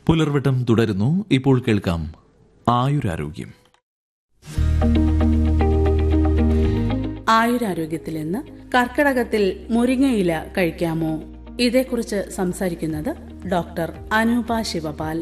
പുലർവട്ടം തുടരുന്നു ഇപ്പോൾ കേൾക്കാം ആയുരാരോഗ്യം ആയുരാരോഗ്യത്തിൽ ഇന്ന് കർക്കിടകത്തിൽ മുരിങ്ങയില കഴിക്കാമോ ഇതേക്കുറിച്ച് സംസാരിക്കുന്നത് ഡോക്ടർ അനൂപ ശിവപാൽ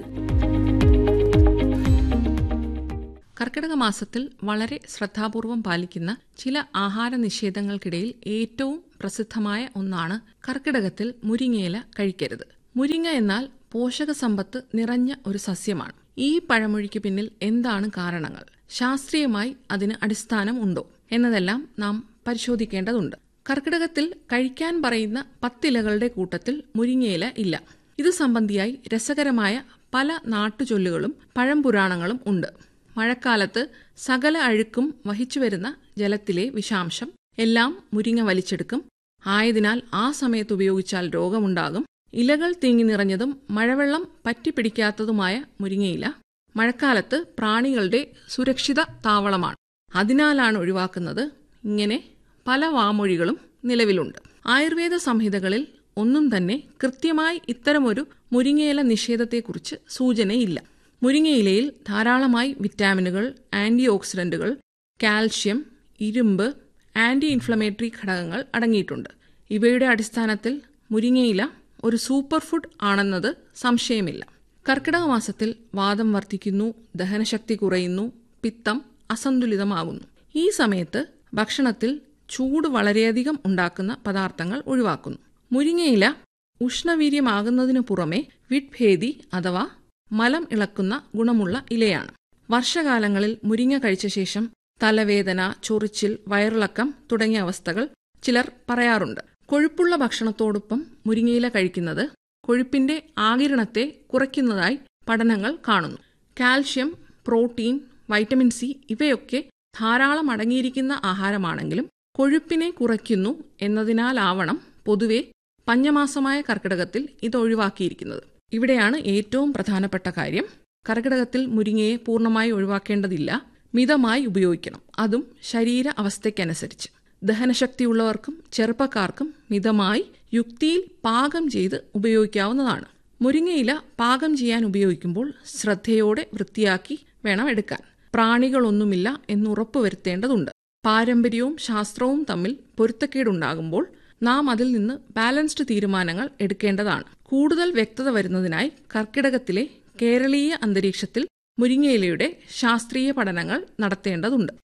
കർക്കിടക മാസത്തിൽ വളരെ ശ്രദ്ധാപൂർവം പാലിക്കുന്ന ചില ആഹാര നിഷേധങ്ങൾക്കിടയിൽ ഏറ്റവും പ്രസിദ്ധമായ ഒന്നാണ് കർക്കിടകത്തിൽ മുരിങ്ങയില കഴിക്കരുത് മുരിങ്ങ എന്നാൽ പോഷക സമ്പത്ത് നിറഞ്ഞ ഒരു സസ്യമാണ് ഈ പഴമൊഴിക്ക് പിന്നിൽ എന്താണ് കാരണങ്ങൾ ശാസ്ത്രീയമായി അതിന് അടിസ്ഥാനം ഉണ്ടോ എന്നതെല്ലാം നാം പരിശോധിക്കേണ്ടതുണ്ട് കർക്കിടകത്തിൽ കഴിക്കാൻ പറയുന്ന പത്തിലകളുടെ കൂട്ടത്തിൽ മുരിങ്ങയില ഇല്ല ഇത് സംബന്ധിയായി രസകരമായ പല നാട്ടുചൊല്ലുകളും പഴംപുരാണങ്ങളും ഉണ്ട് മഴക്കാലത്ത് സകല അഴുക്കും വഹിച്ചു വരുന്ന ജലത്തിലെ വിഷാംശം എല്ലാം മുരിങ്ങ വലിച്ചെടുക്കും ആയതിനാൽ ആ സമയത്ത് ഉപയോഗിച്ചാൽ രോഗമുണ്ടാകും ഇലകൾ തീങ്ങി നിറഞ്ഞതും മഴവെള്ളം പറ്റിപ്പിടിക്കാത്തതുമായ മുരിങ്ങയില മഴക്കാലത്ത് പ്രാണികളുടെ സുരക്ഷിത താവളമാണ് അതിനാലാണ് ഒഴിവാക്കുന്നത് ഇങ്ങനെ പല വാമൊഴികളും നിലവിലുണ്ട് ആയുർവേദ സംഹിതകളിൽ ഒന്നും തന്നെ കൃത്യമായി ഇത്തരമൊരു മുരിങ്ങയില നിഷേധത്തെക്കുറിച്ച് സൂചനയില്ല മുരിങ്ങയിലയിൽ ധാരാളമായി വിറ്റാമിനുകൾ ആന്റി ഓക്സിഡന്റുകൾ കാൽഷ്യം ഇരുമ്പ് ആന്റി ഇൻഫ്ലമേറ്ററി ഘടകങ്ങൾ അടങ്ങിയിട്ടുണ്ട് ഇവയുടെ അടിസ്ഥാനത്തിൽ മുരിങ്ങയില ഒരു സൂപ്പർ ഫുഡ് ആണെന്നത് സംശയമില്ല കർക്കിടക മാസത്തിൽ വാദം വർദ്ധിക്കുന്നു ദഹനശക്തി കുറയുന്നു പിത്തം അസന്തുലിതമാകുന്നു ഈ സമയത്ത് ഭക്ഷണത്തിൽ ചൂട് വളരെയധികം ഉണ്ടാക്കുന്ന പദാർത്ഥങ്ങൾ ഒഴിവാക്കുന്നു മുരിങ്ങയില ഉഷ്ണവീര്യമാകുന്നതിനു പുറമെ വിഡ്ഭേദി അഥവാ മലം ഇളക്കുന്ന ഗുണമുള്ള ഇലയാണ് വർഷകാലങ്ങളിൽ മുരിങ്ങ കഴിച്ച ശേഷം തലവേദന ചൊറിച്ചിൽ വയറിളക്കം തുടങ്ങിയ അവസ്ഥകൾ ചിലർ പറയാറുണ്ട് കൊഴുപ്പുള്ള ഭക്ഷണത്തോടൊപ്പം മുരിങ്ങയില കഴിക്കുന്നത് കൊഴുപ്പിന്റെ ആകിരണത്തെ കുറയ്ക്കുന്നതായി പഠനങ്ങൾ കാണുന്നു കാൽഷ്യം പ്രോട്ടീൻ വൈറ്റമിൻ സി ഇവയൊക്കെ ധാരാളം അടങ്ങിയിരിക്കുന്ന ആഹാരമാണെങ്കിലും കൊഴുപ്പിനെ കുറയ്ക്കുന്നു എന്നതിനാലാവണം പൊതുവെ പഞ്ഞമാസമായ കർക്കിടകത്തിൽ ഇത് ഒഴിവാക്കിയിരിക്കുന്നത് ഇവിടെയാണ് ഏറ്റവും പ്രധാനപ്പെട്ട കാര്യം കർക്കിടകത്തിൽ മുരിങ്ങയെ പൂർണ്ണമായി ഒഴിവാക്കേണ്ടതില്ല മിതമായി ഉപയോഗിക്കണം അതും ശരീര അവസ്ഥയ്ക്കനുസരിച്ച് ദഹനശക്തിയുള്ളവർക്കും ചെറുപ്പക്കാർക്കും മിതമായി യുക്തിയിൽ പാകം ചെയ്ത് ഉപയോഗിക്കാവുന്നതാണ് മുരിങ്ങയില പാകം ചെയ്യാൻ ഉപയോഗിക്കുമ്പോൾ ശ്രദ്ധയോടെ വൃത്തിയാക്കി വേണം എടുക്കാൻ പ്രാണികളൊന്നുമില്ല എന്ന് ഉറപ്പുവരുത്തേണ്ടതുണ്ട് പാരമ്പര്യവും ശാസ്ത്രവും തമ്മിൽ പൊരുത്തക്കേടുണ്ടാകുമ്പോൾ നാം അതിൽ നിന്ന് ബാലൻസ്ഡ് തീരുമാനങ്ങൾ എടുക്കേണ്ടതാണ് കൂടുതൽ വ്യക്തത വരുന്നതിനായി കർക്കിടകത്തിലെ കേരളീയ അന്തരീക്ഷത്തിൽ മുരിങ്ങയിലയുടെ ശാസ്ത്രീയ പഠനങ്ങൾ നടത്തേണ്ടതുണ്ട്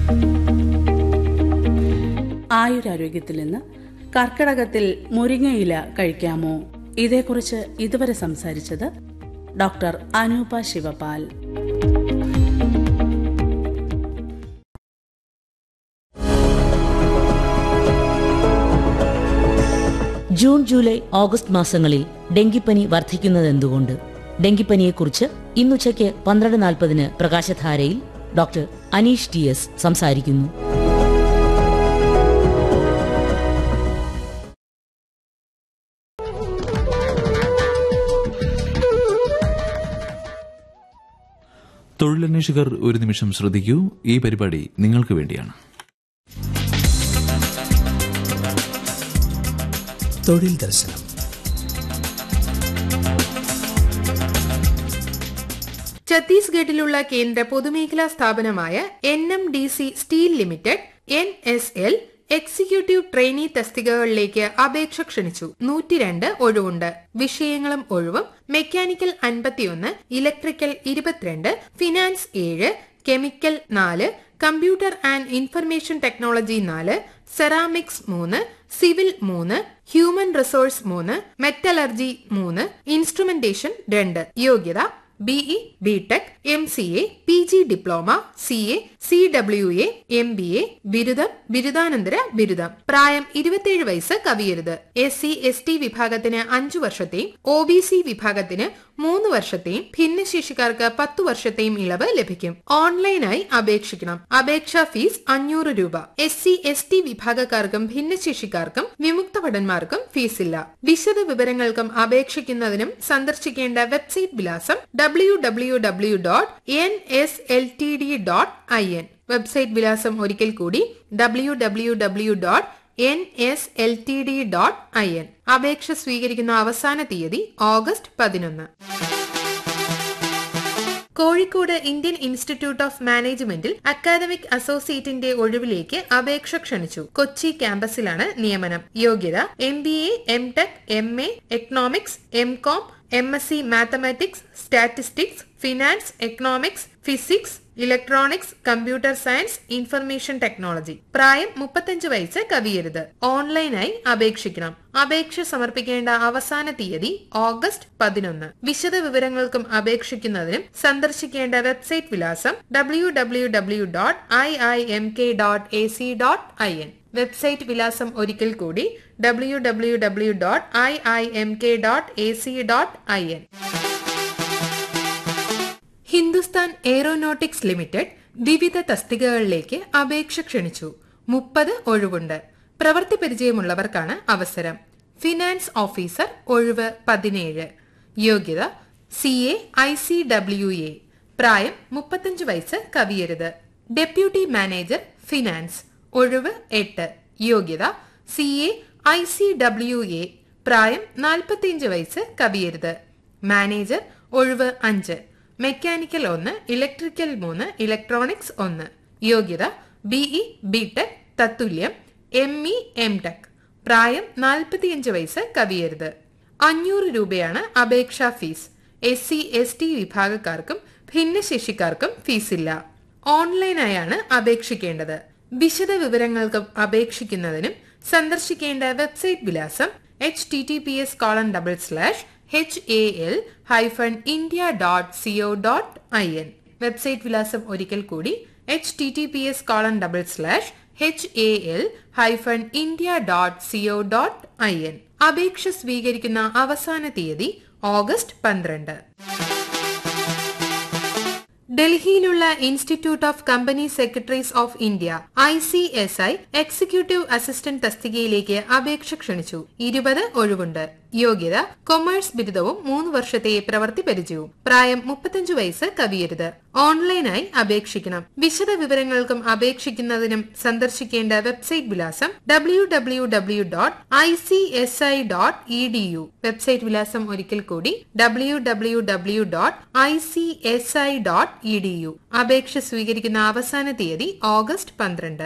ആയുരാരോഗ്യത്തിൽ ഇന്ന് കർക്കിടകത്തിൽ മുരിങ്ങയില കഴിക്കാമോ ഇതേക്കുറിച്ച് ഇതുവരെ സംസാരിച്ചത് doctor Anupa Sivapal June July August മാസങ്ങളിൽ ഡെങ്കിപ്പനി വർദ്ധിക്കുന്നതെന്തുകൊണ്ട് ഡെങ്കിപ്പനിയെക്കുറിച്ച് ഇന്നുച്ചയ്ക്ക് പന്ത്രണ്ട് നാൽപ്പതിന് പ്രകാശധാരയിൽ ഡോക്ടർ അനീഷ് ടി എസ് സംസാരിക്കുന്നു തൊഴിലന്വേഷകർ ഒരു നിമിഷം ശ്രദ്ധിക്കൂ ഈ പരിപാടി നിങ്ങൾക്ക് വേണ്ടിയാണ് തൊഴിൽ ദർശനം ഛത്തീസ്ഗഡിലുള്ള കേന്ദ്ര പൊതുമേഖലാ സ്ഥാപനമായ N M D C steel limited N S L executive trainee തസ്തികകളിലേക്ക് അപേക്ഷ ക്ഷണിച്ചു നൂറ്റിരണ്ട് ഒഴിവുണ്ട് വിഷയങ്ങളും ഒഴിവും മെക്കാനിക്കൽ അൻപത്തിയൊന്ന് ഇലക്ട്രിക്കൽ ഇരുപത്തിരണ്ട് ഫിനാൻസ് ഏഴ് കെമിക്കൽ നാല് കമ്പ്യൂട്ടർ ആൻഡ് ഇൻഫർമേഷൻ ടെക്നോളജി നാല് സെറാമിക്സ് മൂന്ന് സിവിൽ മൂന്ന് ഹ്യൂമൻ റിസോഴ്സ് മൂന്ന് മെറ്റലർജി മൂന്ന് ഇൻസ്ട്രുമെന്റേഷൻ രണ്ട് യോഗ്യത BE BTech M C A P G diploma C A C W A M B A ബിരുദം ബിരുദാനന്തര ബിരുദം പ്രായം ഇരുപത്തിയേഴ് വയസ്സ് കവിയരുത് എസ് സി എസ് ടി വിഭാഗത്തിന് അഞ്ചു വർഷത്തെയും ഒ ബി സി വിഭാഗത്തിന് മൂന്ന് വർഷത്തെയും ഭിന്നശേഷിക്കാർക്ക് പത്തു വർഷത്തെയും ഇളവ് ലഭിക്കും ഓൺലൈനായി അപേക്ഷിക്കണം അപേക്ഷാ ഫീസ് അഞ്ഞൂറ് രൂപ എസ് സി എസ് ടി വിഭാഗക്കാർക്കും ഭിന്നശേഷിക്കാർക്കും വിമുക്ത ഭടന്മാർക്കും ഫീസില്ല വിശദ വിവരങ്ങൾക്കും അപേക്ഷിക്കുന്നതിനും സന്ദർശിക്കേണ്ട വെബ്സൈറ്റ് വിലാസം W W W dot N S L T D dot I N website വിലാസം ഒരിക്കൽ കൂടി W W W dot N S L T D dot I N അപേക്ഷ സ്വീകരിക്കുന്ന അവസാന തീയതി ഓഗസ്റ്റ് പതിനൊന്ന് കോഴിക്കോട് ഇന്ത്യൻ ഇൻസ്റ്റിറ്റ്യൂട്ട് ഓഫ് മാനേജ്മെന്റിൽ അക്കാദമിക് അസോസിയേറ്റിന്റെ ഒഴിവിലേക്ക് അപേക്ഷ ക്ഷണിച്ചു കൊച്ചി ക്യാമ്പസിലാണ് നിയമനം യോഗ്യത M B A M tech M A economics M com M S C mathematics statistics finance economics physics electronics computer science information technology പ്രായം മുപ്പത്തഞ്ച് വയസ്സ് കവിയരുത് ഓൺലൈനായി അപേക്ഷിക്കണം അപേക്ഷ സമർപ്പിക്കേണ്ട അവസാന തീയതി ഓഗസ്റ്റ് പതിനൊന്ന് വിശദ വിവരങ്ങൾക്കും അപേക്ഷിക്കുന്നതിനും സന്ദർശിക്കേണ്ട വെബ്സൈറ്റ് വിലാസം W W W dot I I M K dot A C dot I N website വിലാസം ഒരിക്കൽ കൂടി W W W dot I I M K dot A C dot I N Hindustan aeronautics limited വിവിധ തസ്തികകളിലേക്ക് അപേക്ഷ ക്ഷണിച്ചു മുപ്പത് ഒഴിവുണ്ട് പ്രവൃത്തി പരിചയമുള്ളവർക്കാണ് അവസരം ഫിനാൻസ് ഓഫീസർ ഒഴിവ് പതിനേഴ് യോഗ്യത C A I C W A പ്രായം മുപ്പത്തഞ്ച് വയസ്സ് കവിയരുത് ഡെപ്യൂട്ടി മാനേജർ ഫിനാൻസ് ഒഴിവ് എട്ട് യോഗ്യത C A I C W A പ്രായം നാൽപ്പത്തിയഞ്ച് വയസ്സ് കവിയരുത് മാനേജർ ഒഴിവ് അഞ്ച് മെക്കാനിക്കൽ ഒന്ന് ഇലക്ട്രിക്കൽ മൂന്ന് ഇലക്ട്രോണിക്സ് ഒന്ന് യോഗ്യത ബിഇ ബിടെക് തത്തുല്യം എം ഇ എം ടെക് പ്രായം നാൽപ്പത്തിയഞ്ച് വയസ്സ് കവിയരുത് അഞ്ഞൂറ് രൂപയാണ് അപേക്ഷാ fees S C S T വിഭാഗക്കാർക്കും ഭിന്നശേഷിക്കാർക്കും ഫീസില്ല ഓൺലൈനായാണ് അപേക്ഷിക്കേണ്ടത് വിശദ വിവരങ്ങൾക്കും അപേക്ഷിക്കുന്നതിനും സന്ദർശിക്കേണ്ട വെബ്സൈറ്റ് വിലാസം H T T P S colon double slash H A L hyphen India dot C O dot I N website വിലാസം ഒരിക്കൽ കൂടി H T T P S colon double slash H A L hyphen India dot C O dot I N അപേക്ഷ സ്വീകരിക്കുന്ന അവസാന തീയതി August പന്ത്രണ്ട് ഡൽഹിയിലുള്ള institute of company secretaries of India I C S I executive assistant തസ്തികയിലേക്ക് അപേക്ഷ ക്ഷണിച്ചു ഇരുപത് ഒഴിവുണ്ട് യോഗ്യത കൊമേഴ്സ് ബിരുദവും മൂന്ന് വർഷത്തെ പ്രവൃത്തി പരിചയവും പ്രായം മുപ്പത്തഞ്ചു വയസ്സ് കവിയരുത് ഓൺലൈനായി അപേക്ഷിക്കണം വിശദ വിവരങ്ങൾക്കും അപേക്ഷിക്കുന്നതിനും സന്ദർശിക്കേണ്ട വെബ്സൈറ്റ് വിലാസം W W W dot I C S I dot E D U website വിലാസം ഒരിക്കൽ കൂടി W W W dot I C S I dot E D U അപേക്ഷ സ്വീകരിക്കുന്ന അവസാന തീയതി ഓഗസ്റ്റ് പന്ത്രണ്ട്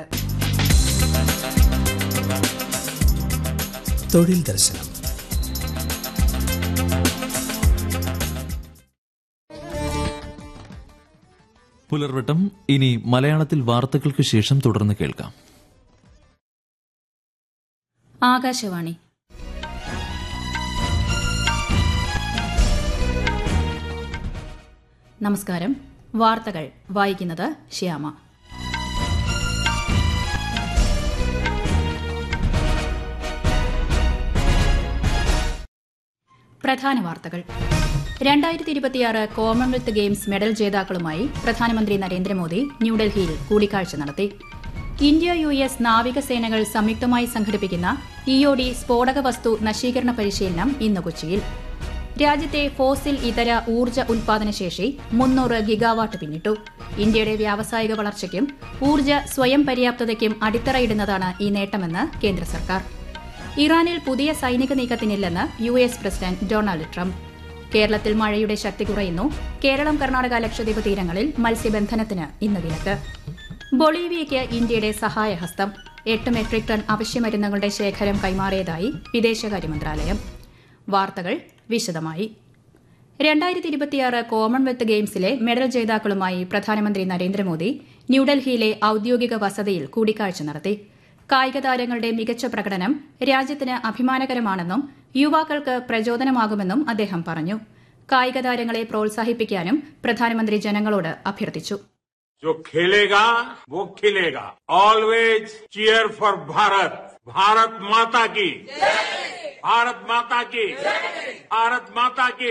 തൊഴിൽ ദർശനം പുലർവട്ടം ഇനി മലയാളത്തിൽ വാർത്തകൾക്ക് ശേഷം തുടർന്ന് കേൾക്കാം ആകാശവാണി നമസ്കാരം വാർത്തകൾ വായിക്കുന്നത് ശ്യാമ പ്രധാന വാർത്തകൾ രണ്ടായിരത്തി ഇരുപത്തിയാറ് കോമൺവെൽത്ത് ഗെയിംസ് മെഡൽ ജേതാക്കളുമായി പ്രധാനമന്ത്രി നരേന്ദ്രമോദി ന്യൂഡൽഹിയിൽ കൂടിക്കാഴ്ച നടത്തി ഇന്ത്യ യു എസ് നാവികസേനകൾ സംയുക്തമായി സംഘടിപ്പിക്കുന്ന ഇഒഡി സ്ഫോടക വസ്തു നശീകരണ പരിശീലനം ഇന്ന് കൊച്ചിയിൽ രാജ്യത്തെ ഫോസിൽ ഇതര ഊർജ്ജ ഉൽപാദന ശേഷി മുന്നൂറ് ഗിഗാവാട്ട് പിന്നിട്ടു ഇന്ത്യയുടെ വ്യാവസായിക വളർച്ചയ്ക്കും ഊർജ്ജ സ്വയം പര്യാപ്തതയ്ക്കും അടിത്തറയിടുന്നതാണ് ഈ നേട്ടമെന്ന് കേന്ദ്ര സർക്കാർ ഇറാനിൽ പുതിയ സൈനിക നീക്കത്തിനില്ലെന്ന് U S president Donald Trump കേരളത്തിൽ മഴയുടെ ശക്തി കുറയുന്നു കേരളം കർണാടക ലക്ഷദ്വീപ് തീരങ്ങളിൽ മത്സ്യബന്ധനത്തിന് ഇന്ന് വിലക്ക് ബൊളീവിയയ്ക്ക് ഇന്ത്യയുടെ സഹായഹസ്തം എട്ട് മെട്രിക് ടൺ അവശ്യമരുന്നുകളുടെ ശേഖരം കൈമാറിയതായി വിദേശകാര്യ മന്ത്രാലയം വാർത്തകൾ വിശദമായി രണ്ടായിരത്തി ഇരുപത്തിയാറ് കോമൺവെൽത്ത് ഗെയിംസിലെ മെഡൽ ജേതാക്കളുമായി പ്രധാനമന്ത്രി നരേന്ദ്രമോദി ന്യൂഡൽഹിയിലെ ഔദ്യോഗിക വസതിയിൽ കൂടിക്കാഴ്ച നടത്തി കായിക താരങ്ങളുടെ മികച്ച പ്രകടനം രാജ്യത്തിന് അഭിമാനകരമാണെന്നും യുവാക്കൾക്ക് പ്രചോദനമാകുമെന്നും അദ്ദേഹം പറഞ്ഞു കായിക താരങ്ങളെ പ്രോത്സാഹിപ്പിക്കാനും പ്രധാനമന്ത്രി ജനങ്ങളോട് അഭ്യർത്ഥിച്ചു जो खेलेगा वो खिलेगा always cheer for Bharat Bharat माता की भारत माता की भारत माता की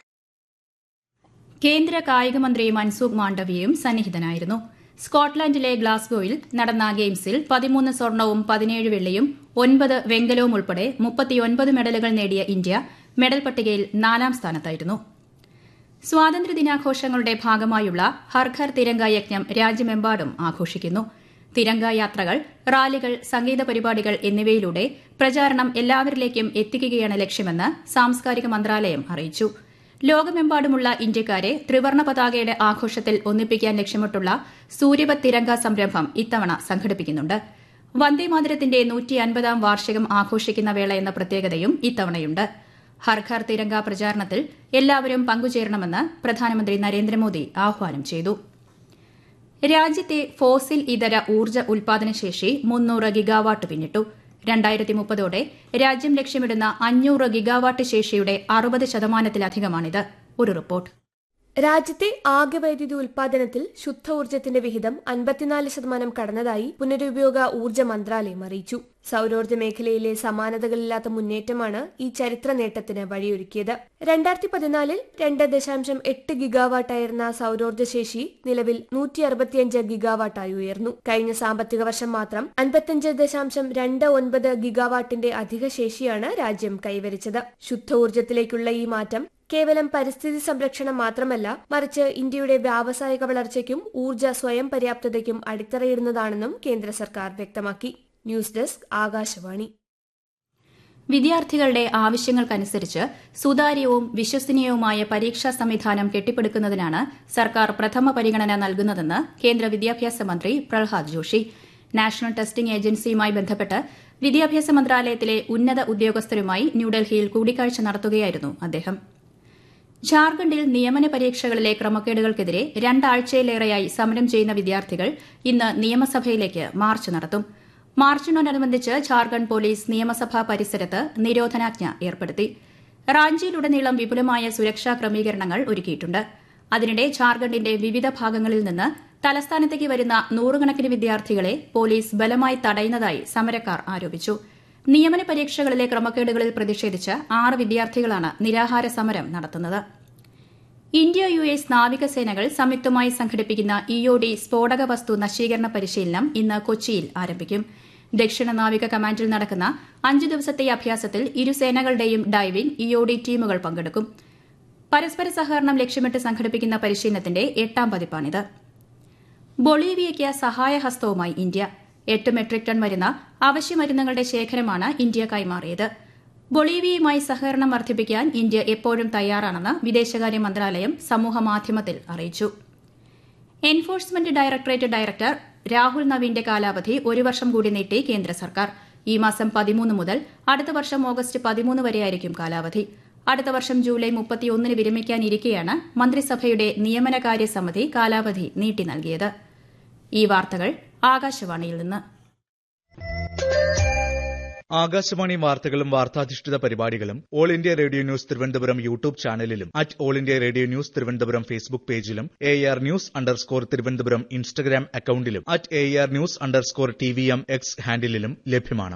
കേന്ദ്ര കായിക മന്ത്രി മൻസൂഖ് മാണ്ഡവ്യയും സന്നിഹിതനായിരുന്നു സ്കോട്ട്ലൻഡിലെ ഗ്ലാസ്ഗോയിൽ നടന്ന ഗെയിംസിൽ പതിമൂന്ന് സ്വർണവും പതിനേഴ് വെള്ളിയും ഒൻപത് വെങ്കലവും ഉൾപ്പെടെ മുപ്പത്തിയൊൻപത് മെഡലുകൾ നേടിയ ഇന്ത്യ മെഡൽ പട്ടികയിൽ നാലാം സ്ഥാനത്തായിരുന്നു സ്വാതന്ത്ര്യദിനാഘോഷങ്ങളുടെ ഭാഗമായുള്ള ഹർഘർ തിരങ്ക യജ്ഞം രാജ്യമെമ്പാടും ആഘോഷിക്കുന്നു തിരങ്ക യാത്രകൾ റാലികൾ സംഗീത പരിപാടികൾ എന്നിവയിലൂടെ പ്രചാരണം എല്ലാവരിലേക്കും എത്തിക്കുകയാണ് ലക്ഷ്യമെന്ന് സാംസ്കാരിക മന്ത്രാലയം അറിയിച്ചു ലോകമെമ്പാടുമുള്ള ഇന്ത്യക്കാരെ ത്രിവർണ പതാകയുടെ ആഘോഷത്തിൽ ഒന്നിപ്പിക്കാൻ ലക്ഷ്യമിട്ടുള്ള സൂര്യപത് തിരങ്ക സംരംഭം ഇത്തവണ സംഘടിപ്പിക്കുന്നുണ്ട് വന്ദേമാതരത്തിന്റെ നൂറ്റി അൻപതാം വാർഷികം ആഘോഷിക്കുന്ന വേള എന്ന പ്രത്യേകതയും ഇത്തവണയുണ്ട് ഹർ ഘർ തിരങ്ക പ്രചാരണത്തിൽ എല്ലാവരും പങ്കുചേരണമെന്ന് പ്രധാനമന്ത്രി നരേന്ദ്രമോദി ആഹ്വാനം ചെയ്തു രാജ്യത്തെ ഫോസിൽ ഇതര ഊർജ്ജ ഉൽപാദനശേഷി മുന്നൂറ് ഗിഗാവാട്ട് പിന്നിട്ടു രണ്ടായിരത്തി മുപ്പതോടെ രാജ്യം ലക്ഷ്യമിടുന്ന അഞ്ഞൂറ് ഗിഗാവാട്ട് ശേഷിയുടെ അറുപത് ശതമാനത്തിലധികമാണിത് ഒരു റിപ്പോർട്ട് രാജ്യത്തെ ആകെ വൈദ്യുതി ഉൽപാദനത്തിൽ ശുദ്ധ ഊർജ്ജത്തിന്റെ വിഹിതം അൻപത്തിനാല് ശതമാനം കടന്നതായി പുനരുപയോഗ ഊർജ്ജ മന്ത്രാലയം അറിയിച്ചു സൌരോർജ്ജ മേഖലയിലെ സമാനതകളില്ലാത്ത മുന്നേറ്റമാണ് ഈ ചരിത്ര നേട്ടത്തിന് വഴിയൊരുക്കിയത് രണ്ടായിരത്തി പതിനാലിൽ രണ്ട് ദശാംശം എട്ട് ഗിഗാവാട്ടായിരുന്ന സൌരോർജ്ജ ശേഷി നിലവിൽ നൂറ്റി അറുപത്തിയഞ്ച് ഗിഗാവാട്ടായി ഉയർന്നു കഴിഞ്ഞ സാമ്പത്തിക വർഷം മാത്രം അൻപത്തിയഞ്ച് ദശാംശം രണ്ട് ഒൻപത് ഗിഗാവാട്ടിന്റെ അധിക ശേഷിയാണ് രാജ്യം കൈവരിച്ചത് ശുദ്ധ ഊർജ്ജത്തിലേക്കുള്ള ഈ മാറ്റം കേവലം പരിസ്ഥിതി സംരക്ഷണം മാത്രമല്ല മറിച്ച് ഇന്ത്യയുടെ വ്യാവസായിക വളർച്ചയ്ക്കും ഊർജ്ജ സ്വയം പര്യാപ്തതയ്ക്കും അടിത്തറയിടുന്നതാണെന്നും കേന്ദ്ര സർക്കാർ വ്യക്തമാക്കി ന്യൂസ് ഡെസ്ക് ആകാശവാണി വിദ്യാർത്ഥികളുടെ ആവശ്യങ്ങൾക്കനുസരിച്ച് സുതാര്യവും വിശ്വസനീയവുമായ പരീക്ഷാ സംവിധാനം കെട്ടിപ്പടുക്കുന്നതിനാണ് സർക്കാർ പ്രഥമ പരിഗണന നൽകുന്നതെന്ന് കേന്ദ്ര വിദ്യാഭ്യാസ മന്ത്രി പ്രഹ്ലാദ് ജോഷി നാഷണൽ ടെസ്റ്റിംഗ് ഏജൻസിയുമായി ബന്ധപ്പെട്ട് വിദ്യാഭ്യാസ മന്ത്രാലയത്തിലെ ഉന്നത ഉദ്യോഗസ്ഥരുമായി ന്യൂഡൽഹിയിൽ കൂടിക്കാഴ്ച നടത്തുകയായിരുന്നു അദ്ദേഹം ഝാർഖണ്ഡിൽ നിയമന പരീക്ഷകളിലെ ക്രമക്കേടുകൾക്കെതിരെ രണ്ടാഴ്ചയിലേറെയായി സമരം ചെയ്യുന്ന വിദ്യാർത്ഥികൾ ഇന്ന് നിയമസഭയിലേക്ക് മാർച്ച് നടത്തും മാർച്ചിനോടനുബന്ധിച്ച് ഝാർഖണ്ഡ് പോലീസ് നിയമസഭാ പരിസരത്ത് നിരോധനാജ്ഞ ഏർപ്പെടുത്തി റാഞ്ചിയിലുടനീളം വിപുലമായ സുരക്ഷാ ക്രമീകരണങ്ങൾ ഒരുക്കിയിട്ടുണ്ട് അതിനിടെ ഝാർഖണ്ഡിന്റെ വിവിധ ഭാഗങ്ങളിൽ നിന്ന് തലസ്ഥാനത്തേക്ക് വരുന്ന നൂറുകണക്കിന് വിദ്യാർത്ഥികളെ പോലീസ് ബലമായി തടയുന്നതായി സമരക്കാർ ആരോപിച്ചു നിയമന പരീക്ഷകളിലെ ക്രമക്കേടുകളിൽ പ്രതിഷേധിച്ച് ആറ് വിദ്യാർത്ഥികളാണ് നിരാഹാര സമരം നടത്തുന്നത് ഇന്ത്യ യു എസ് നാവികസേനകൾ സംയുക്തമായി സംഘടിപ്പിക്കുന്ന ഇഒഡി സ്ഫോടക വസ്തു നശീകരണ പരിശീലനം ഇന്ന് കൊച്ചിയിൽ ആരംഭിക്കും ദക്ഷിണ നാവിക കമാൻഡിൽ നടക്കുന്ന അഞ്ചു ദിവസത്തെ അഭ്യാസത്തിൽ ഇരു സേനകളുടെയും ഡൈവിംഗ് ഇഒഡി ടീമുകൾ പങ്കെടുക്കും പരസ്പര സഹകരണം ലക്ഷ്യമിട്ട് സംഘടിപ്പിക്കുന്ന പരിശീലനത്തിന്റെ എട്ടാം പതിപ്പാണിത് ബൊളീവിയയ്ക്ക് സഹായഹസ്തവുമായി ഇന്ത്യ എട്ട് മെട്രിക് ടൺ വരുന്ന അവശ്യ മരുന്നുകളുടെ ശേഖരമാണ് ഇന്ത്യ കൈമാറിയത് ബൊളീവിയയുമായി സഹകരണം വർദ്ധിപ്പിക്കാൻ ഇന്ത്യ എപ്പോഴും തയ്യാറാണെന്ന് വിദേശകാര്യ മന്ത്രാലയം സമൂഹമാധ്യമത്തിൽ അറിയിച്ചു എൻഫോഴ്സ്മെന്റ് ഡയറക്ടറേറ്റ് ഡയറക്ടർ രാഹുൽ നവീന്റെ കാലാവധി ഒരു വർഷം കൂടി നീട്ടി കേന്ദ്ര സർക്കാർ ഈ മാസം പതിമൂന്ന് മുതൽ അടുത്ത വർഷം ഓഗസ്റ്റ് പതിമൂന്ന് വരെയായിരിക്കും കാലാവധി അടുത്ത വർഷം ജൂലൈ മുപ്പത്തിയൊന്നിന് വിരമിക്കാനിരിക്കെയാണ് മന്ത്രിസഭയുടെ നിയമനകാര്യ സമിതി കാലാവധി നീട്ടി നൽകിയത് ഈ വാർത്തകൾ ആകാശവാണിയിൽ നിന്ന് ആകാശവാണി വാർത്തകളും വാർത്താധിഷ്ഠിത പരിപാടികളും all India radio news Thiruvananthapuram YouTube ചാനലിലും at all India radio news Thiruvananthapuram Facebook പേജിലും A R news underscore Thiruvananthapuram Instagram അക്കൌണ്ടിലും at A R news underscore T V M X ഹാൻഡിലും ലഭ്യമാണ്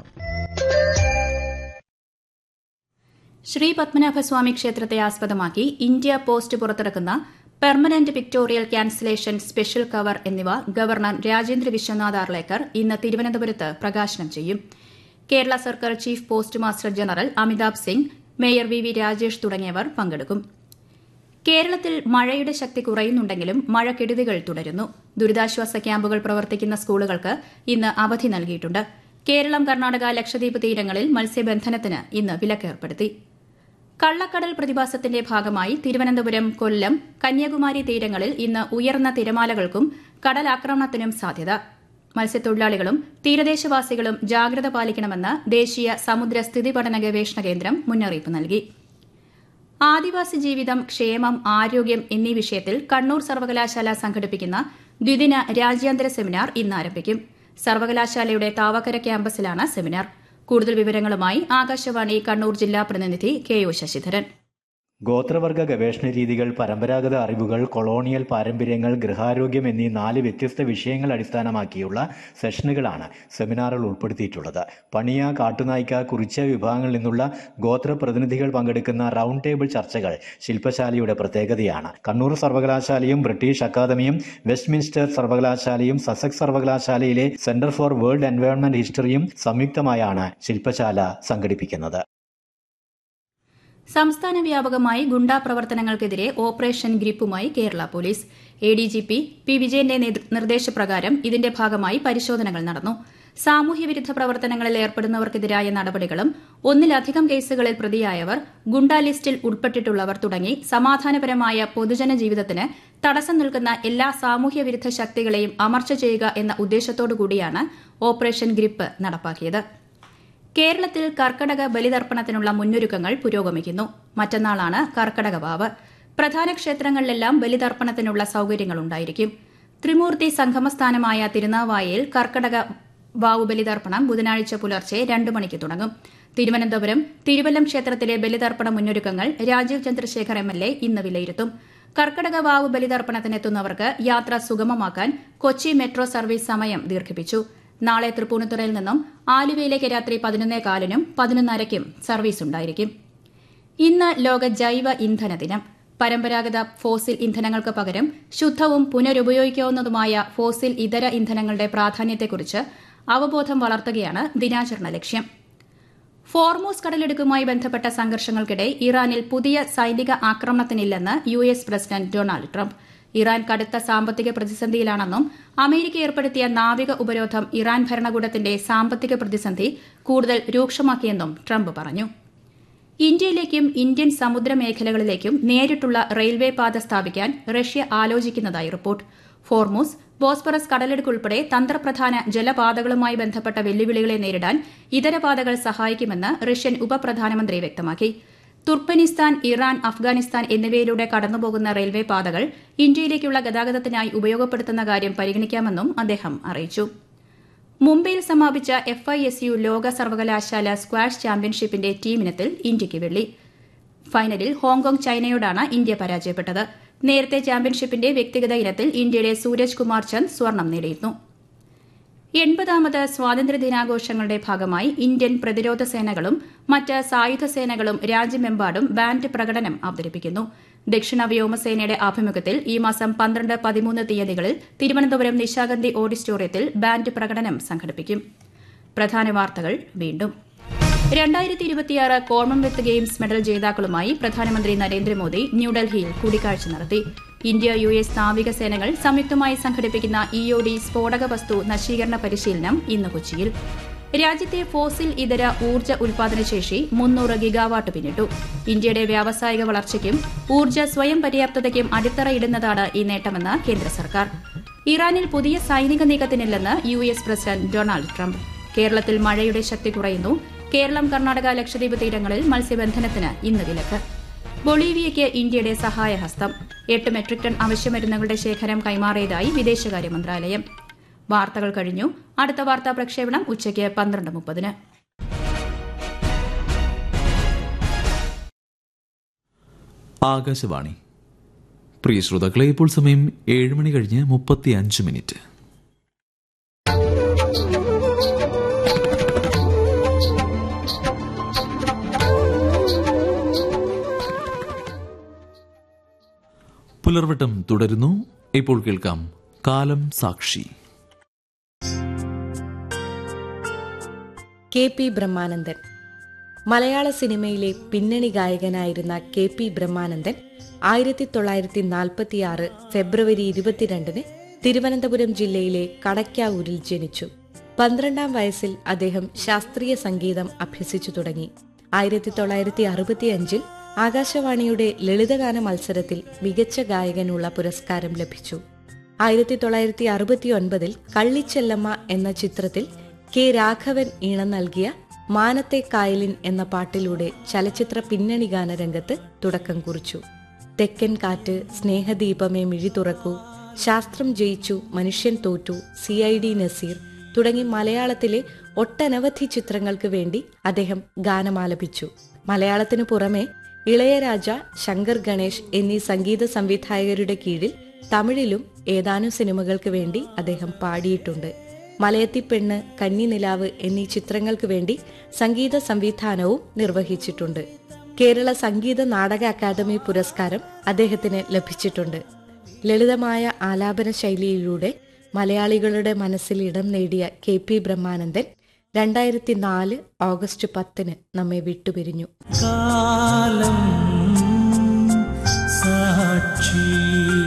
ശ്രീ പത്മനാഭസ്വാമി ക്ഷേത്രത്തെ ആസ്പദമാക്കി ഇന്ത്യ പോസ്റ്റ് പുറത്തിറക്കുന്ന permanent pictorial cancellation special cover എന്നിവ governor Rajendra Vishwanath Arlekar ഇന്ന് തിരുവനന്തപുരത്ത് പ്രകാശനം ചെയ്യും കേരള സർക്കാർ chief post master general Amitabh Singh mayor V V Rajesh തുടങ്ങിയവർ പങ്കെടുക്കും കേരളത്തിൽ മഴയുടെ ശക്തി കുറയുന്നുണ്ടെങ്കിലും മഴക്കെടുതികൾ തുടരുന്നു ദുരിതാശ്വാസ ക്യാമ്പുകൾ പ്രവർത്തിക്കുന്ന സ്കൂളുകൾക്ക് ഇന്ന് അവധി നൽകിയിട്ടുണ്ട് കേരളം കർണാടക ലക്ഷദ്വീപ് തീരങ്ങളിൽ മത്സ്യബന്ധനത്തിന് ഇന്ന് വിലക്കേർപ്പെടുത്തി കള്ളക്കടൽ പ്രതിഭാസത്തിന്റെ ഭാഗമായി തിരുവനന്തപുരം കൊല്ലം കന്യാകുമാരി തീരങ്ങളിൽ ഇന്ന് ഉയർന്ന തിരമാലകൾക്കും കടലാക്രമണത്തിനും സാധ്യത മത്സ്യത്തൊഴിലാളികളും തീരദേശവാസികളും ജാഗ്രത പാലിക്കണമെന്ന് ദേശീയ സമുദ്ര സ്ഥിതി പഠന ഗവേഷണ കേന്ദ്രം മുന്നറിയിപ്പ് നൽകി ആദിവാസി ജീവിതം ക്ഷേമം ആരോഗ്യം എന്നീ വിഷയത്തിൽ കണ്ണൂർ സർവകലാശാല സംഘടിപ്പിക്കുന്ന ദ്വിദിന രാജ്യാന്തര സെമിനാർ ഇന്ന് ആരംഭിക്കും സർവകലാശാലയുടെ താവക്കര ക്യാമ്പസിലാണ് സെമിനാർ കൂടുതൽ വിവരങ്ങളുമായി ആകാശവാണി കണ്ണൂർ ജില്ലാ പ്രതിനിധി കെ ഒ ശശിധരൻ ഗോത്രവർഗ ഗവേഷണ രീതികൾ പരമ്പരാഗത അറിവുകൾ കൊളോണിയൽ പാരമ്പര്യങ്ങൾ ഗൃഹാരോഗ്യം എന്നീ നാല് വ്യത്യസ്ത വിഷയങ്ങൾ അടിസ്ഥാനമാക്കിയുള്ള സെഷനുകളാണ് സെമിനാറിൽ ഉൾപ്പെടുത്തിയിട്ടുള്ളത് പണിയ കാട്ടുനായ്ക്ക കുറിച്ച വിഭാഗങ്ങളിൽ നിന്നുള്ള ഗോത്ര പ്രതിനിധികൾ പങ്കെടുക്കുന്ന റൗണ്ട് ടേബിൾ ചർച്ചകൾ ശില്പശാലയുടെ പ്രത്യേകതയാണ് കണ്ണൂർ സർവകലാശാലയും ബ്രിട്ടീഷ് അക്കാദമിയും വെസ്റ്റ്മിൻസ്റ്റർ സർവകലാശാലയും സസെക്സ് സർവകലാശാലയിലെ സെന്റർ ഫോർ വേൾഡ് എൻവയോൺമെന്റ് ഹിസ്റ്ററിയും സംയുക്തമായാണ് ശില്പശാല സംഘടിപ്പിക്കുന്നത് സംസ്ഥാന വ്യാപകമായി ഗുണ്ടാ പ്രവർത്തനങ്ങൾക്കെതിരെ ഓപ്പറേഷൻ ഗ്രിപ്പുമായി Kerala police A D G P P വിജയന്റെ നിർദ്ദേശപ്രകാരം ഇതിന്റെ ഭാഗമായി പരിശോധനകൾ നടന്നു സാമൂഹ്യവിരുദ്ധ പ്രവർത്തനങ്ങളിൽ ഏർപ്പെടുന്നവർക്കെതിരായ നടപടികളും ഒന്നിലധികം കേസുകളിൽ പ്രതിയായവർ ഗുണ്ടാ ലിസ്റ്റിൽ ഉൾപ്പെട്ടിട്ടുള്ളവർ തുടങ്ങി സമാധാനപരമായ പൊതുജന ജീവിതത്തിന് തടസ്സം നിൽക്കുന്ന എല്ലാ സാമൂഹ്യവിരുദ്ധ ശക്തികളെയും അമർച്ച ചെയ്യുക എന്ന ഉദ്ദേശത്തോടുകൂടിയാണ് ഓപ്പറേഷൻ ഗ്രിപ്പ് നടപ്പാക്കിയത് കേരളത്തിൽ കർക്കടക ബലിതർപ്പണത്തിനുള്ള മുന്നൊരുക്കങ്ങൾ പുരോഗമിക്കുന്നു മറ്റന്നാളാണ് കർക്കടക വാവ് പ്രധാന ക്ഷേത്രങ്ങളിലെല്ലാം ബലിതർപ്പണത്തിനുള്ള സൌകര്യങ്ങളുണ്ടായിരിക്കും ത്രിമൂർത്തി സംഗമസ്ഥാനമായ തിരുനാവായയിൽ കർക്കടക വാവു ബലിതർപ്പണം ബുധനാഴ്ച പുലർച്ചെ രണ്ടു മണിക്ക് തുടങ്ങും തിരുവനന്തപുരം തിരുവല്ലം ക്ഷേത്രത്തിലെ ബലിതർപ്പണ മുന്നൊരുക്കങ്ങൾ Rajeev Chandrasekhar M L A ഇന്ന് വിലയിരുത്തും കർക്കടക വാവു ബലിതർപ്പണത്തിനെത്തുന്നവർക്ക് യാത്ര സുഗമമാക്കാൻ കൊച്ചി മെട്രോ സർവീസ് സമയം ദീർഘിപ്പിച്ചു നാളെ തൃപ്പൂണിത്തുറയിൽ നിന്നും ആലുവയിലേക്ക് രാത്രി പതിനൊന്നേ കാലിനും പതിനൊന്നരയ്ക്കും സർവീസ് ഉണ്ടായിരിക്കും ഇന്ന് ലോക ജൈവ ഇന്ധന ദിനം പരമ്പരാഗത ഫോസിൽ ഇന്ധനങ്ങൾക്ക് പകരം ശുദ്ധവും പുനരുപയോഗിക്കാവുന്നതുമായ ഫോസിൽ ഇതര ഇന്ധനങ്ങളുടെ പ്രാധാന്യത്തെക്കുറിച്ച് അവബോധം വളർത്തുകയാണ് ദിനാചരണ ലക്ഷ്യം ഫോർമോസ് കടലിടുക്കുമായി ബന്ധപ്പെട്ട സംഘർഷങ്ങൾക്കിടെ ഇറാനിൽ പുതിയ സൈനിക ആക്രമണത്തിനില്ലെന്ന് U S president Donald Trump Iran കടുത്ത സാമ്പത്തിക പ്രതിസന്ധിയിലാണെന്നും അമേരിക്ക ഏർപ്പെടുത്തിയ നാവിക ഉപരോധം ഇറാൻ ഭരണകൂടത്തിന്റെ സാമ്പത്തിക പ്രതിസന്ധി കൂടുതൽ രൂക്ഷമാക്കിയെന്നും ട്രംപ് പറഞ്ഞു ഇന്ത്യയിലേക്കും ഇന്ത്യൻ സമുദ്രമേഖലകളിലേക്കും നേരിട്ടുള്ള റെയിൽവേ പാത സ്ഥാപിക്കാൻ റഷ്യ ആലോചിക്കുന്നതായി റിപ്പോർട്ട് ഫോർമൂസ് ബോസ്പറസ് കടലെടുക്കുൾപ്പെടെ തന്ത്രപ്രധാന ജലപാതകളുമായി ബന്ധപ്പെട്ട വെല്ലുവിളികളെ നേരിടാൻ ഇതര പാതകൾ സഹായിക്കുമെന്ന് റഷ്യൻ ഉപപ്രധാനമന്ത്രി വ്യക്തമാക്കി തുർക്കനിസ്ഥാൻ ഇറാൻ അഫ്ഗാനിസ്ഥാൻ എന്നിവയിലൂടെ കടന്നുപോകുന്ന റെയിൽവേ പാതകൾ ഇന്ത്യയിലേക്കുള്ള ഗതാഗതത്തിനായി ഉപയോഗപ്പെടുത്തുന്ന കാര്യം പരിഗണിക്കാമെന്നും അദ്ദേഹം അറിയിച്ചു മുംബൈയിൽ സമാപിച്ച എഫ് ഐ എസ് യു ലോക സർവകലാശാല സ്ക്വാഷ് ചാമ്പ്യൻഷിപ്പിന്റെ ടീമിനത്തിൽ ഇന്ത്യയ്ക്ക് വെള്ളി ഫൈനലിൽ ഹോങ്കോങ് ചൈനയോടാണ് ഇന്ത്യ പരാജയപ്പെട്ടത് നേരത്തെ ചാമ്പ്യൻഷിപ്പിന്റെ വ്യക്തിഗത ഇനത്തിൽ ഇന്ത്യയുടെ സൂരജ് കുമാർ ചന്ദ് സ്വർണം നേടിയിരുന്നു എൺപതാമത് സ്വാതന്ത്ര്യദിനാഘോഷങ്ങളുടെ ഭാഗമായി ഇന്ത്യൻ പ്രതിരോധ സേനകളും മറ്റ് സായുധ സേനകളും രാജ്യമെമ്പാടും ബാൻഡ് പ്രകടനം അവതരിപ്പിക്കുന്നു ദക്ഷിണ വ്യോമസേനയുടെ ആഭിമുഖ്യത്തിൽ ഈ മാസം പന്ത്രണ്ട് പതിമൂന്ന് തീയതികളിൽ തിരുവനന്തപുരം നിശാഗന്ധി ഓഡിറ്റോറിയത്തിൽ ബാൻഡ് പ്രകടനം സംഘടിപ്പിക്കും പ്രധാന വാർത്തകൾ വീണ്ടും രണ്ടായിരത്തി ഇരുപത്തിയാറ് കോമൺവെൽത്ത് ഗെയിംസ് മെഡൽ ജേതാക്കളുമായി പ്രധാനമന്ത്രി നരേന്ദ്രമോദി ന്യൂഡൽഹിയിൽ കൂടിക്കാഴ്ച നടത്തി ഇന്ത്യ യു എസ് നാവികസേനകൾ സംയുക്തമായി സംഘടിപ്പിക്കുന്ന ഇഒഡി സ്ഫോടക വസ്തു നശീകരണ പരിശീലനം ഇന്ന് കൊച്ചിയിൽ രാജ്യത്തെ ഫോസിൽ ഇതര ഊർജ്ജ ഉൽപാദനശേഷി മുന്നൂറ് ഗിഗാവാട്ട് പിന്നിട്ടു ഇന്ത്യയുടെ വ്യാവസായിക വളർച്ചയ്ക്കും ഊർജ്ജ സ്വയം പര്യാപ്തതയ്ക്കും അടിത്തറയിടുന്നതാണ് ഈ നേട്ടമെന്ന് കേന്ദ്ര സർക്കാർ ഇറാനിൽ പുതിയ സൈനിക നീക്കത്തിനില്ലെന്ന് U S president Donald Trump കേരളത്തിൽ മഴയുടെ ശക്തി കുറയുന്നു കേരളം കർണാടക ലക്ഷദ്വീപ് തീരങ്ങളിൽ മത്സ്യബന്ധനത്തിന് ഇന്ന് വിലക്ക് ബൊളീവിയയ്ക്ക് ഇന്ത്യയുടെ സഹായഹസ്തം എട്ട് മെട്രിക് ടൺ അവശ്യമരുന്നുകളുടെ ശേഖരം കൈമാറിയതായി വിദേശകാര്യ മന്ത്രാലയം വാർത്തകൾ കഴിഞ്ഞു അടുത്ത വാർത്താ പ്രക്ഷേപണം ഉച്ചയ്ക്ക് പന്ത്രണ്ട് മുപ്പതിന് ആകാശവാണി പ്രിയ ശ്രോതാക്കളെ ഇപ്പോൾ സമയം ഏഴ് മണി കഴിഞ്ഞ് മുപ്പത്തി അഞ്ച് മിനിറ്റ് പുലർവട്ടം തുടരുന്നു ഇപ്പോൾ കേൾക്കാം കാലം സാക്ഷി കെ പി ബ്രഹ്മാനന്ദൻ മലയാള സിനിമയിലെ പിന്നണി ഗായകനായിരുന്ന കെ പി ബ്രഹ്മാനന്ദൻ ആയിരത്തി തൊള്ളായിരത്തി നാൽപ്പത്തിയാറ് ഫെബ്രുവരി ഇരുപത്തിരണ്ടിന് തിരുവനന്തപുരം ജില്ലയിലെ കടയ്ക്കാവൂരിൽ ജനിച്ചു പന്ത്രണ്ടാം വയസ്സിൽ അദ്ദേഹം ശാസ്ത്രീയ സംഗീതം അഭ്യസിച്ചു തുടങ്ങി ആയിരത്തി തൊള്ളായിരത്തി അറുപത്തിയഞ്ചിൽ ആകാശവാണിയുടെ ലളിതഗാന മത്സരത്തിൽ മികച്ച ഗായകനുള്ള പുരസ്കാരം ലഭിച്ചു ആയിരത്തി തൊള്ളായിരത്തി അറുപത്തിയൊൻപതിൽ കള്ളിച്ചെല്ലമ്മ എന്ന ചിത്രത്തിൽ കെ രാഘവൻ ഈണം നൽകിയ മാനത്തെ കായലിൻ എന്ന പാട്ടിലൂടെ ചലച്ചിത്ര പിന്നണി ഗാനരംഗത്ത് തുടക്കം കുറിച്ചു തെക്കൻ കാറ്റ് സ്നേഹദീപമേ മിഴി തുറക്കൂ ശാസ്ത്രം ജയിച്ചു മനുഷ്യൻ തോറ്റു സി ഐ ഡി നസീർ തുടങ്ങി മലയാളത്തിലെ ഒട്ടനവധി ചിത്രങ്ങൾക്ക് വേണ്ടി അദ്ദേഹം ഗാനമാലപിച്ചു മലയാളത്തിനു പുറമെ ഇളയരാജ ശങ്കർ ഗണേഷ് എന്നീ സംഗീത സംവിധായകരുടെ കീഴിൽ തമിഴിലും ഏതാനും സിനിമകൾക്ക് വേണ്ടി അദ്ദേഹം പാടിയിട്ടുണ്ട് മലയത്തിപ്പെണ്ണ് കന്നിനിലാവ് എന്നീ ചിത്രങ്ങൾക്ക് വേണ്ടി സംഗീത സംവിധാനവും നിർവഹിച്ചിട്ടുണ്ട് കേരള സംഗീത നാടക അക്കാദമി പുരസ്കാരം അദ്ദേഹത്തിന് ലഭിച്ചിട്ടുണ്ട് ലളിതമായ ആലാപന ശൈലിയിലൂടെ മലയാളികളുടെ മനസ്സിൽ ഇടം നേടിയ കെ പി ബ്രഹ്മാനന്ദൻ രണ്ടായിരത്തി നാല് ഓഗസ്റ്റ് പത്തിന് നമ്മെ വിട്ടുപിരിഞ്ഞു കാലം സാക്ഷി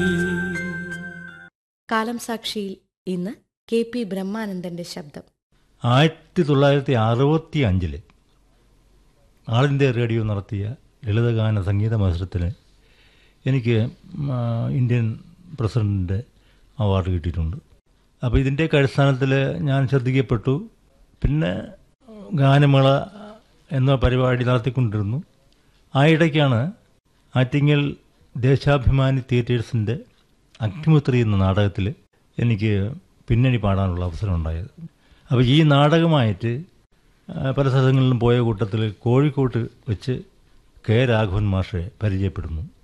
കാലം സാക്ഷിയിൽ ഇന്ന് കെ പി ബ്രഹ്മാനന്ദന്റെ ശബ്ദം ആയിരത്തി തൊള്ളായിരത്തി അറുപത്തി അഞ്ചില് ആൾ ഇന്ത്യ റേഡിയോ നടത്തിയ ലളിതഗാന സംഗീത മത്സരത്തിന് എനിക്ക് ആ, ഇന്ത്യൻ പ്രസിഡൻറ്റിൻ്റെ അവാർഡ് കിട്ടിയിട്ടുണ്ട് അപ്പോൾ ഇതിൻ്റെയൊക്കെ അടിസ്ഥാനത്തിൽ ഞാൻ ശ്രദ്ധിക്കപ്പെട്ടു പിന്നെ ഗാനമേള എന്ന പരിപാടി നടത്തിക്കൊണ്ടിരുന്നു ആ ഇടയ്ക്കാണ് ആറ്റിങ്ങൽ ദേശാഭിമാനി തിയേറ്റേഴ്സിൻ്റെ അഗ്നിമുത്രി എന്ന നാടകത്തിൽ എനിക്ക് പിന്നണി പാടാനുള്ള അവസരം ഉണ്ടായത് അപ്പോൾ ഈ നാടകമായിട്ട് ആ, പല സ്ഥലങ്ങളിലും പോയ കൂട്ടത്തിൽ കോഴിക്കോട്ട് വെച്ച് കെ രാഘവൻ മാഷെ പരിചയപ്പെടുന്നു